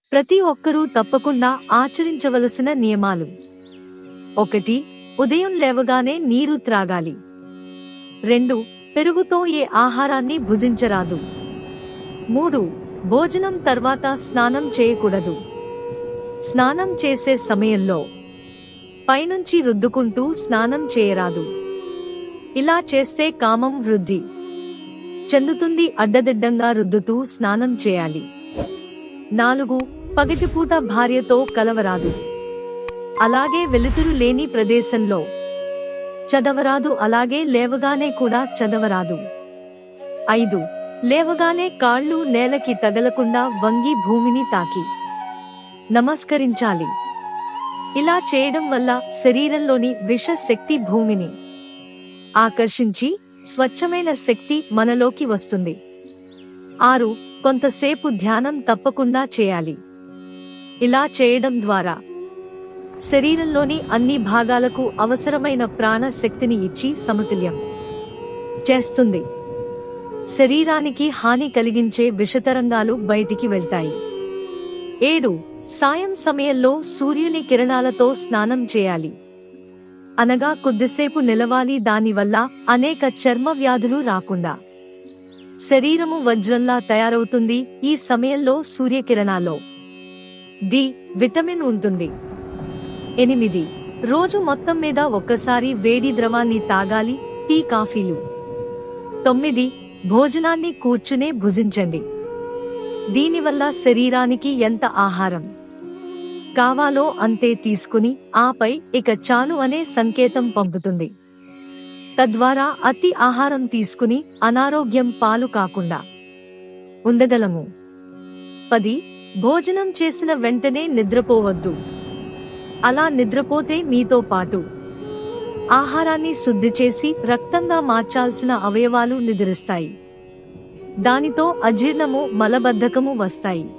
ప్రతి ఒక్కరూ తప్పకుండా ఆచరించవలసిన నియమాలు ఒకటి ఉదయం లేవగానే నీరు త్రాగాలి రెండు పెరుగుతో ఏ ఆహారాన్ని భుజించరాదు మూడు భోజనం తర్వాత స్నానం చేయకూడదు స్నానం చేసే సమయంలో పైనుంచి రుద్దుకుంటూ స్నానం చేయరాదు ఇలా చేస్తే కామం వృద్ధి చెందుతుంది అడ్డదిడ్డంగా రుద్దుతూ స్నానం చేయాలి నాలుగు పగటిపూట భార్యతో కలవరాదు అలాగే వెలుతురు లేని ప్రదేశంలో చదవరాదు అలాగే లేవగానే కూడా చదవరాదు ఐదు లేవగానే కాళ్ళు నేలకి తగలకుండా వంగి భూమిని తాకి నమస్కరించాలి ఇలా చేయడం వల్ల శరీరంలోని విష శక్తి భూమిని ఆకర్షించి స్వచ్ఛమైన శక్తి మనలోకి వస్తుంది ఆరు కొంతసేపు ధ్యానం తప్పకుండా చేయాలి ఇలా చేయడం ద్వారా శరీరంలోని అన్ని భాగాలకు అవసరమైన ప్రాణ శక్తిని ఇచ్చి సమతుల్యం చేస్తుంది శరీరానికి హాని కలిగించే విషతరంగాలు బయటికి వెళ్తాయి ఏడు సాయం సమయంలో సూర్యుని కిరణాలతో స్నానం చేయాలి అనగా కొద్దిసేపు నిలవాలి దానివల్ల అనేక చర్మ వ్యాధులు రాకుండా శరీరము వజ్రంలా తయారవుతుంది ఈ సమయంలో సూర్యకిరణాల్లో డి విటమిన్ ఉంటుంది ఎనిమిది రోజు మొత్తం మీద ఒక్కసారి వేడి ద్రవాన్ని తాగాలి టీ కాఫీలు తొమ్మిది భోజనాన్ని కూర్చునే భుజించండి దీనివల్ల శరీరానికి ఎంత ఆహారం కావాలో అంతే తీసుకుని ఆపై ఇక చాలు అనే సంకేతం పంపుతుంది తద్వారా అతి ఆహారం తీసుకుని అనారోగ్యం పాలు కాకుండా ఉండగలము పది భోజనం చేసిన వెంటనే నిద్రపోవద్దు అలా నిద్రపోతే మీతో పాటు ఆహారాన్ని శుద్ధి చేసి రక్తంగా మార్చాల్సిన అవయవాలు నిద్రిస్తాయి దానితో అజీర్ణము మలబద్ధకము వస్తాయి